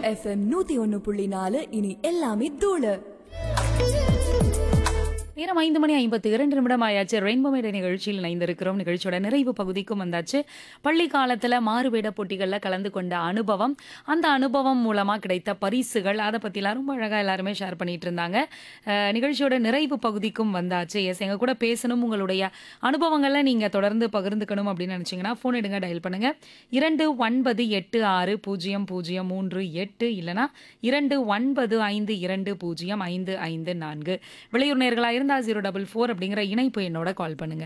FM நூத்தி ஒன்னு புள்ளி நாலு இனி எல்லாமே தூளு நேரம் ஐந்து மணி ஐம்பத்தி இரண்டு நிமிடம் ஆயாச்சு ரெயின்போ மேடை நிகழ்ச்சியில் இணைந்திருக்கிறோம் நிகழ்ச்சியோட நிறைவு பகுதிக்கும் வந்தாச்சு பள்ளி காலத்தில் மாறுவேட போட்டிகளில் கலந்து கொண்ட அனுபவம் அந்த அனுபவம் மூலமாக கிடைத்த பரிசுகள் அதை பற்றிலாம் ரொம்ப அழகாக எல்லாருமே ஷேர் பண்ணிட்டு இருந்தாங்க அஹ், நிகழ்ச்சியோட நிறைவு பகுதிக்கும் வந்தாச்சு எஸ் எங்கள் கூட பேசணும் உங்களுடைய அனுபவங்களை நீங்கள் தொடர்ந்து பகிர்ந்துக்கணும் அப்படின்னு நினச்சிங்கன்னா ஃபோன் எடுங்க டயல் பண்ணுங்கள் இரண்டு ஒன்பது எட்டு ஆறு பூஜ்ஜியம் பூஜ்ஜியம் மூன்று எட்டு இல்லைனா இரண்டு ஒன்பது ஐந்து இரண்டு பூஜ்ஜியம் ஐந்து ஐந்து நான்கு வெளியூர் நேர்களாக இருந்தால் ஜீரோ டபுள் ஃபோர் அப்படிங்கிற இணைப்பு என்னோட கால் பண்ணுங்க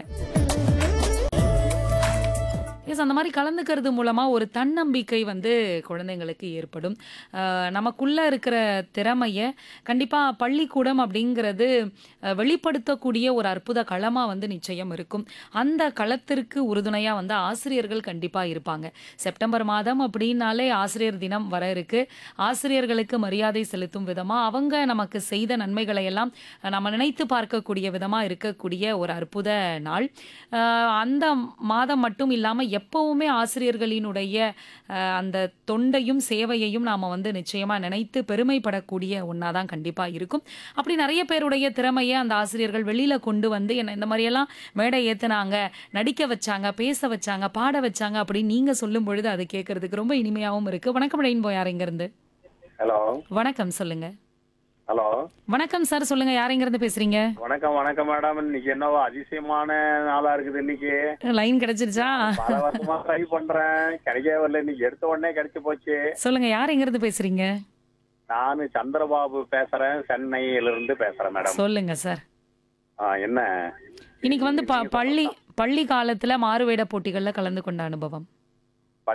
எஸ் அந்த மாதிரி கலந்துக்கிறது மூலமாக ஒரு தன்னம்பிக்கை வந்து குழந்தைங்களுக்கு ஏற்படும் அஹ் நமக்குள்ள இருக்கிற திறமையை கண்டிப்பாக பள்ளிக்கூடம் அப்படிங்கிறது அஹ், வெளிப்படுத்தக்கூடிய ஒரு அற்புத களமாக வந்து நிச்சயம் இருக்கும் அந்த களத்திற்கு உறுதுணையாக வந்து ஆசிரியர்கள் கண்டிப்பாக இருப்பாங்க செப்டம்பர் மாதம் அப்படின்னாலே ஆசிரியர் தினம் வர இருக்கு ஆசிரியர்களுக்கு மரியாதை செலுத்தும் விதமாக அவங்க நமக்கு செய்த நன்மைகளை எல்லாம் நம்ம நினைத்து பார்க்கக்கூடிய விதமாக இருக்கக்கூடிய ஒரு அற்புத நாள் அஹ் அந்த மாதம் மட்டும் இல்லாமல் எப்பவுமே ஆசிரியர்களினுடைய அஹ், அந்த தொண்டையும் சேவையையும் நாம் வந்து நிச்சயமாக நினைத்து பெருமைப்படக்கூடிய ஒன்றா தான் கண்டிப்பாக இருக்கும் அப்படி நிறைய பேருடைய திறமையை அந்த ஆசிரியர்கள் வெளியில் கொண்டு வந்து என்ன இந்த மாதிரியெல்லாம் மேடை ஏற்றுனாங்க நடிக்க வச்சாங்க பேச வச்சாங்க பாட வச்சாங்க அப்படின்னு நீங்கள் சொல்லும் பொழுது அது கேட்கறதுக்கு ரொம்ப இனிமையாகவும் இருக்குது வணக்கம் ரெயின்போ யார் இங்கேருந்து ஹலோ வணக்கம் சொல்லுங்க ஹலோ வணக்கம் சார் சொல்லுங்க யார் இருந்து பேசுறீங்க வணக்கம் வணக்கம் மேடம் இன்னைக்கு என்னவோ அதிசயமான நாளா இருக்குது இன்னைக்கு லைன் கிடைச்சிருச்சா பல வருஷமா ட்ரை பண்றேன் கிடைக்கவே வரல இன்னைக்கு எடுத்த உடனே கிடைச்சு போச்சு சொல்லுங்க யார் இருந்து பேசுறீங்க நானு சந்திரபாபு பேசுறேன் சென்னையில இருந்து பேசுறேன் மேடம் சொல்லுங்க சார் ஆ, என்ன இன்னைக்கு வந்து ப- பள்ளி பள்ளி காலத்துல மாறுவேட போட்டிகள்ல கலந்து கொண்ட அனுபவம்